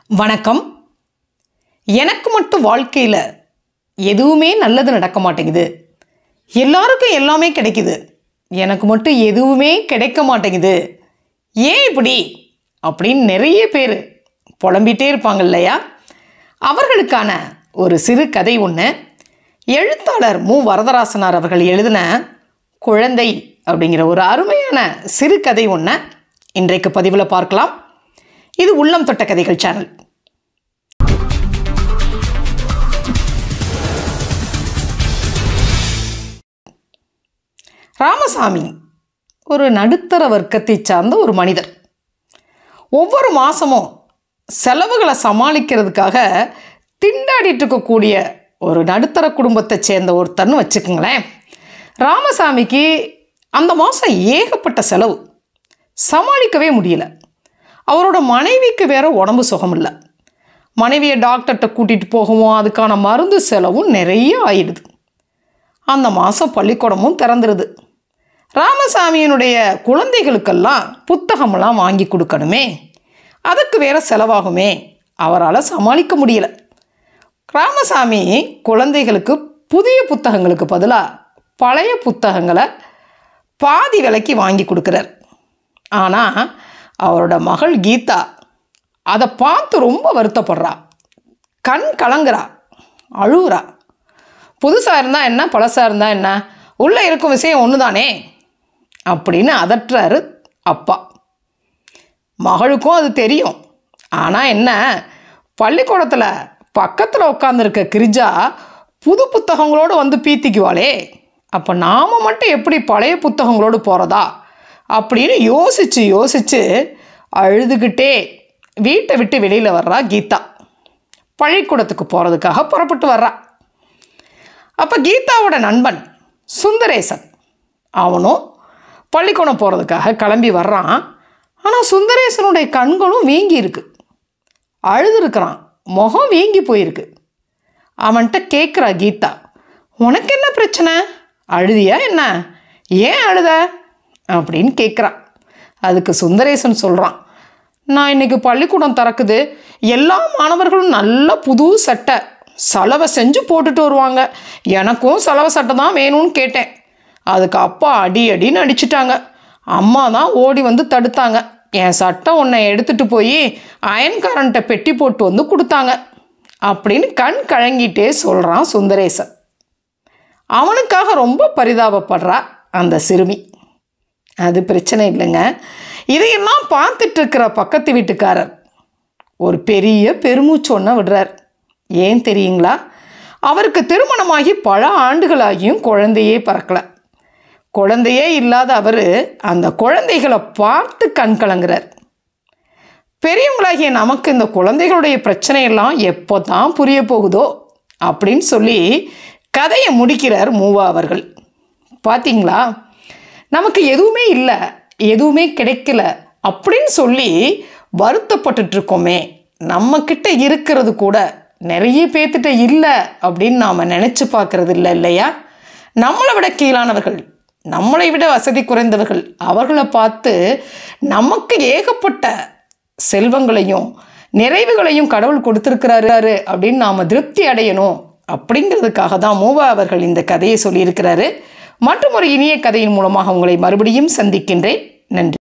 வணக்கம் எனக்கு மட்டும் வாழ்க்கையில் எதுவுமே நல்லது நடக்க மாட்டேங்குது எல்லாருக்கும் எல்லாமே கிடைக்குது எனக்கு மட்டும் எதுவுமே கிடைக்க மாட்டேங்குது ஏன் இப்படி அப்படின்னு நிறைய பேர் புலம்பிட்டே இருப்பாங்க இல்லையா அவர்களுக்கான ஒரு சிறு கதை ஒன்று எழுத்தாளர் மு வரதராசனார் அவர்கள் எழுதின குழந்தை அப்படிங்கிற ஒரு அருமையான சிறு கதை ஒன்று இன்றைக்கு பதிவில் பார்க்கலாம் இது உள்ளம் தொட்ட கதைகள் சேனல் ராமசாமி ஒரு நடுத்தர வர்க்கத்தை சார்ந்த ஒரு மனிதர் ஒவ்வொரு மாதமும் செலவுகளை சமாளிக்கிறதுக்காக திண்டாடிட்டு இருக்கக்கூடிய ஒரு நடுத்தர குடும்பத்தை சேர்ந்த ஒருத்தர்னு வச்சுக்கோங்களேன் ராமசாமிக்கு அந்த மாதம் ஏகப்பட்ட செலவு சமாளிக்கவே முடியல அவரோட மனைவிக்கு வேற உடம்பு சுகம் இல்லை மனைவியை டாக்டர்கிட்ட கூட்டிகிட்டு போகவும் அதுக்கான மருந்து செலவும் நிறைய ஆயிடுது அந்த மாதம் பள்ளிக்கூடமும் திறந்துருது ராமசாமியினுடைய குழந்தைகளுக்கெல்லாம் புத்தகமெல்லாம் வாங்கி கொடுக்கணுமே அதுக்கு வேற செலவாகுமே அவரால் சமாளிக்க முடியல ராமசாமி குழந்தைகளுக்கு புதிய புத்தகங்களுக்கு பதிலாக பழைய புத்தகங்களை பாதி விலைக்கு வாங்கி கொடுக்குறார் ஆனால் அவரோட மகள் கீதா அதை பார்த்து ரொம்ப வருத்தப்படுறா கண் கலங்குறா அழுகுறா புதுசாக இருந்தால் என்ன பழசாக இருந்தால் என்ன உள்ளே இருக்கும் விஷயம் ஒன்று தானே அப்படின்னு அதட்டுறாரு அப்பா மகளுக்கும் அது தெரியும் ஆனால் என்ன பள்ளிக்கூடத்தில் பக்கத்தில் உட்காந்துருக்க கிரிஜா புது புத்தகங்களோடு வந்து பீத்திக்குவாளே அப்போ நாம் மட்டும் எப்படி பழைய புத்தகங்களோடு போகிறதா அப்படின்னு யோசித்து யோசித்து அழுதுகிட்டே வீட்டை விட்டு வெளியில் வர்றா கீதா பள்ளிக்கூடத்துக்கு போகிறதுக்காக புறப்பட்டு வர்றா அப்போ கீதாவோட நண்பன் சுந்தரேசன் அவனும் பள்ளிக்கூடம் போகிறதுக்காக கிளம்பி வர்றான் ஆனால் சுந்தரேசனுடைய கண்களும் வீங்கி இருக்கு அழுதுருக்கிறான் முகம் வீங்கி போயிருக்கு அவன்கிட்ட கேட்குறா கீதா உனக்கு என்ன பிரச்சனை அழுதியா என்ன ஏன் அழுத அப்படின்னு கேட்குறான் அதுக்கு சுந்தரேசன் சொல்கிறான் நான் இன்னைக்கு பள்ளிக்கூடம் திறக்குது எல்லா மாணவர்களும் நல்ல புது சட்டை சலவை செஞ்சு போட்டுட்டு வருவாங்க எனக்கும் சலவை சட்டை தான் வேணும்னு கேட்டேன் அதுக்கு அப்பா அடி அடின்னு அடிச்சிட்டாங்க அம்மா தான் ஓடி வந்து தடுத்தாங்க என் சட்டை உன்னை எடுத்துகிட்டு போய் அயன்காரன்ட்ட பெட்டி போட்டு வந்து கொடுத்தாங்க அப்படின்னு கண் கழங்கிட்டே சொல்கிறான் சுந்தரேசன் அவனுக்காக ரொம்ப பரிதாபப்படுறா அந்த சிறுமி அது பிரச்சனை இல்லைங்க இதையெல்லாம் பார்த்துட்டு இருக்கிற பக்கத்து வீட்டுக்காரர் ஒரு பெரிய பெருமூச்சு ஒன்று விடுறார் ஏன் தெரியுங்களா அவருக்கு திருமணமாகி பல ஆண்டுகளாகியும் குழந்தையே பறக்கல குழந்தையே இல்லாத அவர் அந்த குழந்தைகளை பார்த்து கண் கலங்குறார் பெரியவங்களாகிய நமக்கு இந்த குழந்தைகளுடைய பிரச்சனையெல்லாம் எப்போ தான் புரிய போகுதோ அப்படின்னு சொல்லி கதையை முடிக்கிறார் மூவா அவர்கள் பார்த்தீங்களா நமக்கு எதுவுமே இல்லை எதுவுமே கிடைக்கல அப்படின்னு சொல்லி வருத்தப்பட்டுட்டு இருக்கோமே நம்மக்கிட்ட இருக்கிறது கூட நிறைய பேர்த்திட்ட இல்லை அப்படின்னு நாம் நினச்சி பார்க்கறது இல்லை இல்லையா நம்மளை விட கீழானவர்கள் நம்மளை விட வசதி குறைந்தவர்கள் அவர்களை பார்த்து நமக்கு ஏகப்பட்ட செல்வங்களையும் நிறைவுகளையும் கடவுள் கொடுத்துருக்கிறாரு அப்படின்னு நாம் திருப்தி அடையணும் அப்படிங்கிறதுக்காக தான் மூவா அவர்கள் இந்த கதையை சொல்லியிருக்கிறாரு மற்றும் ஒரு இனிய கதையின் மூலமாக உங்களை மறுபடியும் சந்திக்கின்றேன் நன்றி